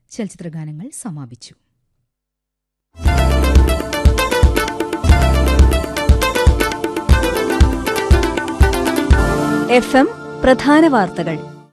ചലച്ചിത്രഗാനങ്ങൾ സമാപിച്ചു F M പ്രധാന വാർത്തകൾ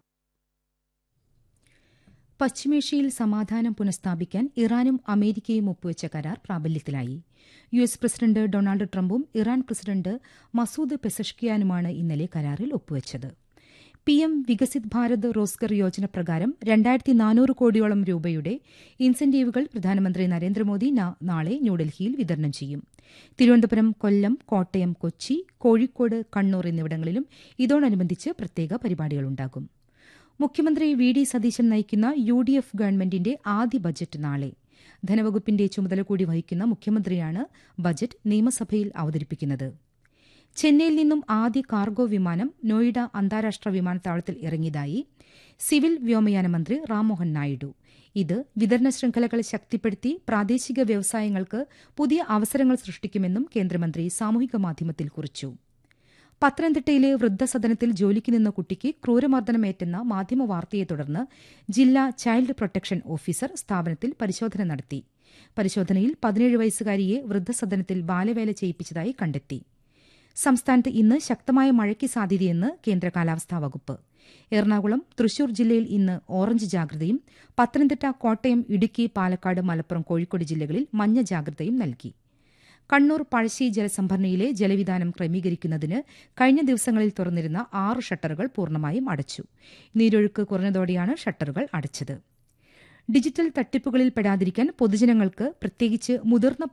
പശ്ചിമേഷ്യയിൽ സമാധാനം പുനഃസ്ഥാപിക്കാൻ ഇറാനും അമേരിക്കയും ഒപ്പുവെച്ച കരാർ പ്രാബല്യത്തിലായി യു എസ് പ്രസിഡന്റ് ഡൊണാൾഡ് ട്രംപും ഇറാൻ പ്രസിഡന്റ് മസൂദ് പെസഷ്കിയാനുമാണ് ഇന്നലെ കരാറിൽ ഒപ്പുവെച്ചത് പി എം വികസിത് ഭാരത് റോസ്ഗർ യോജന പ്രകാരം രണ്ടായിരത്തി നാനൂറ് കോടിയോളം രൂപയുടെ ഇൻസെന്റീവുകൾ പ്രധാനമന്ത്രി നരേന്ദ്രമോദി നാളെ ന്യൂഡൽഹിയിൽ വിതരണം ചെയ്യും തിരുവനന്തപുരം കൊല്ലം കോട്ടയം കൊച്ചി കോഴിക്കോട് കണ്ണൂർ എന്നിവിടങ്ങളിലും ഇതോടനുബന്ധിച്ച് പ്രത്യേക പരിപാടികളുണ്ടാകും മുഖ്യമന്ത്രി വി ഡി സതീശൻ നയിക്കുന്ന യു ഡി എഫ് ഗവൺമെന്റിന്റെ ആദ്യ ബജറ്റ് നാളെ ധനവകുപ്പിന്റെ ചുമതല കൂടി വഹിക്കുന്ന മുഖ്യമന്ത്രിയാണ് ബജറ്റ് നിയമസഭയിൽ അവതരിപ്പിക്കുന്നത് ചെന്നൈയിൽ നിന്നും ആദ്യ കാർഗോ വിമാനം നോയിഡ അന്താരാഷ്ട്ര വിമാനത്താവളത്തിൽ ഇറങ്ങിയതായി സിവിൽ വ്യോമയാന മന്ത്രി റാംമോഹൻ നായിഡു ഇത് വിതരണ ശൃംഖലകൾ ശക്തിപ്പെടുത്തി പ്രാദേശിക വ്യവസായങ്ങൾക്ക് പുതിയ അവസരങ്ങൾ സൃഷ്ടിക്കുമെന്നും കേന്ദ്രമന്ത്രി സാമൂഹിക മാധ്യമത്തിൽ കുറിച്ചു പത്തനംതിട്ടയിലെ വൃദ്ധസദനത്തിൽ ജോലിക്ക് നിന്ന കുട്ടിക്ക് ക്രൂരമർദ്ദനമേറ്റെന്ന മാധ്യമവാർത്തയെ തുടർന്ന് ജില്ലാ ചൈൽഡ് പ്രൊട്ടക്ഷൻ ഓഫീസർ സ്ഥാപനത്തിൽ പരിശോധന നടത്തി പരിശോധനയിൽ പതിനേഴ് വയസ്സുകാരിയെ വൃദ്ധസദനത്തിൽ ബാലവേല ചെയ്യിപ്പിച്ചതായി കണ്ടെത്തി സംസ്ഥാനത്ത് ഇന്ന് ശക്തമായ മഴയ്ക്ക് സാധ്യതയെന്ന് കേന്ദ്ര കാലാവസ്ഥാ വകുപ്പ് എറണാകുളം തൃശൂർ ജില്ലയിൽ ഇന്ന് ഓറഞ്ച് ജാഗ്രതയും പത്തനംതിട്ട കോട്ടയം ഇടുക്കി പാലക്കാട് മലപ്പുറം കോഴിക്കോട് ജില്ലകളിൽ മഞ്ഞ ജാഗ്രതയും നൽകി കണ്ണൂർ പഴശ്ശി ജലസംഭരണിയിലെ ജലവിധാനം ക്രമീകരിക്കുന്നതിന് കഴിഞ്ഞ ദിവസങ്ങളിൽ തുറന്നിരുന്ന ആറ് ഷട്ടറുകൾ പൂർണ്ണമായും അടച്ചു നീരൊഴുക്ക് കുറഞ്ഞതോടെയാണ് ഷട്ടറുകൾ അടച്ചത് ഡിജിറ്റൽ തട്ടിപ്പുകളിൽ പെടാതിരിക്കാൻ പൊതുജനങ്ങൾക്ക് പ്രത്യേകിച്ച് മുതിർന്ന